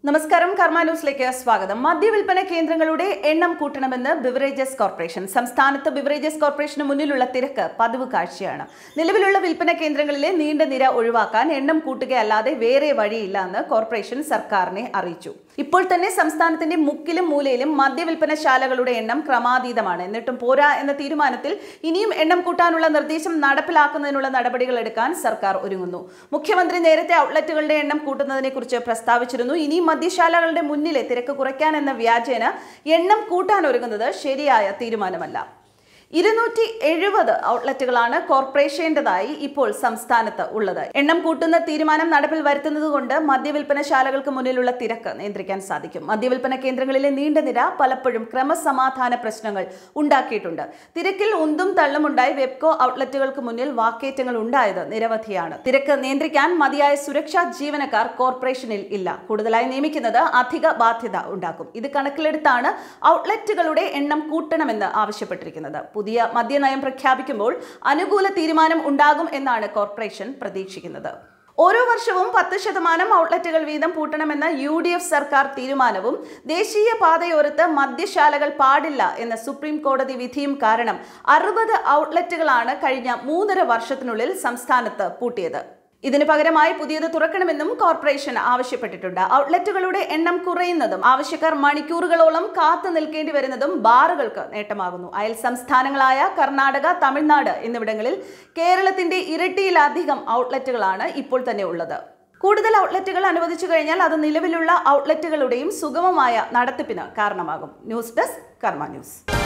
നമസ്കാരം കർമ്മ ന്യൂസിലേക്ക് സ്വാഗതം മദ്യവിൽപ്പന കേന്ദ്രങ്ങളുടെ എണ്ണം കൂട്ടണമെന്ന് ബിവറേജസ് കോർപ്പറേഷൻ സംസ്ഥാനത്ത് ബിവറേജസ് കോർപ്പറേഷന് മുന്നിലുള്ള തിരക്ക് പതിവ് കാഴ്ചയാണ് നിലവിലുള്ള വിൽപ്പന കേന്ദ്രങ്ങളിലെ നീണ്ട നിര ഒഴിവാക്കാൻ എണ്ണം കൂട്ടുകയല്ലാതെ വേറെ വഴിയില്ല എന്ന് കോർപ്പറേഷൻ സർക്കാരിനെ അറിയിച്ചു ഇപ്പോൾ തന്നെ സംസ്ഥാനത്തിന്റെ മുക്കിലും മൂലയിലും മദ്യവിൽപ്പനശാലകളുടെ എണ്ണം ക്രമാതീതമാണ് എന്നിട്ടും പോരാ എന്ന തീരുമാനത്തിൽ ഇനിയും എണ്ണം കൂട്ടാനുള്ള നിർദ്ദേശം നടപ്പിലാക്കുന്നതിനുള്ള നടപടികൾ എടുക്കാൻ സർക്കാർ ഒരുങ്ങുന്നു മുഖ്യമന്ത്രി നേരത്തെ ഔട്ട്ലെറ്റുകളുടെ എണ്ണം കൂട്ടുന്നതിനെക്കുറിച്ച് പ്രസ്താവിച്ചിരുന്നു ഇനിയും മദ്യശാലകളുടെ മുന്നിലെ തിരക്ക് കുറയ്ക്കാൻ എന്ന വ്യാജേന എണ്ണം കൂട്ടാൻ ഒരുങ്ങുന്നത് ശരിയായ തീരുമാനമല്ല ഇരുന്നൂറ്റി എഴുപത് ഔട്ട്ലെറ്റുകളാണ് കോർപ്പറേഷൻ്റെതായി ഇപ്പോൾ സംസ്ഥാനത്ത് ഉള്ളത് എണ്ണം കൂട്ടുന്ന തീരുമാനം നടപ്പിൽ വരുത്തുന്നതുകൊണ്ട് മദ്യവിൽപ്പനശാലകൾക്ക് മുന്നിലുള്ള തിരക്ക് നിയന്ത്രിക്കാൻ സാധിക്കും മദ്യവിൽപ്പന കേന്ദ്രങ്ങളിലെ നീണ്ട നിര പലപ്പോഴും ക്രമസമാധാന പ്രശ്നങ്ങൾ ഉണ്ടാക്കിയിട്ടുണ്ട് തിരക്കിൽ ഉന്തും തള്ളും ഉണ്ടായി വെബ്കോ ഔട്ട്ലെറ്റുകൾക്ക് മുന്നിൽ വാക്കേറ്റങ്ങൾ ഉണ്ടായത് നിരവധിയാണ് തിരക്ക് നിയന്ത്രിക്കാൻ മതിയായ സുരക്ഷാ ജീവനക്കാർ കോർപ്പറേഷനിൽ ഇല്ല കൂടുതലായി നിയമിക്കുന്നത് അധിക ബാധ്യത ഉണ്ടാക്കും ഇത് കണക്കിലെടുത്താണ് ഔട്ട്ലെറ്റുകളുടെ എണ്ണം കൂട്ടണമെന്ന് ആവശ്യപ്പെട്ടിരിക്കുന്നത് പുതിയ മദ്യനയം പ്രഖ്യാപിക്കുമ്പോൾ അനുകൂല തീരുമാനം ഉണ്ടാകും എന്നാണ് കോർപ്പറേഷൻ പ്രതീക്ഷിക്കുന്നത് ഓരോ വർഷവും പത്ത് ശതമാനം ഔട്ട്ലെറ്റുകൾ വീതം പൂട്ടണമെന്ന യു ഡി എഫ് സർക്കാർ തീരുമാനവും ദേശീയ പാതയോരത്ത് മദ്യശാലകൾ പാടില്ല എന്ന സുപ്രീം കോടതി വിധിയും കാരണം അറുപത് ഔട്ട്ലെറ്റുകളാണ് കഴിഞ്ഞ മൂന്നര വർഷത്തിനുള്ളിൽ സംസ്ഥാനത്ത് പൂട്ടിയത് ഇതിന് പകരമായി പുതിയത് തുറക്കണമെന്നും കോർപ്പറേഷൻ ആവശ്യപ്പെട്ടിട്ടുണ്ട് ഔട്ട്ലെറ്റുകളുടെ എണ്ണം കുറയുന്നതും ആവശ്യക്കാർ മണിക്കൂറുകളോളം കാത്തു നിൽക്കേണ്ടി വരുന്നതും ബാറുകൾക്ക് നേട്ടമാകുന്നു അയൽ സംസ്ഥാനങ്ങളായ കർണാടക തമിഴ്നാട് എന്നിവിടങ്ങളിൽ കേരളത്തിന്റെ ഇരട്ടിയിലധികം ഔട്ട്ലെറ്റുകളാണ് ഇപ്പോൾ തന്നെ ഉള്ളത് കൂടുതൽ ഔട്ട്ലെറ്റുകൾ അനുവദിച്ചു കഴിഞ്ഞാൽ അത് നിലവിലുള്ള ഔട്ട്ലെറ്റുകളുടെയും സുഗമമായ നടത്തിപ്പിന് കാരണമാകും ന്യൂസ് ഡെസ്ക് കർമ്മ ന്യൂസ്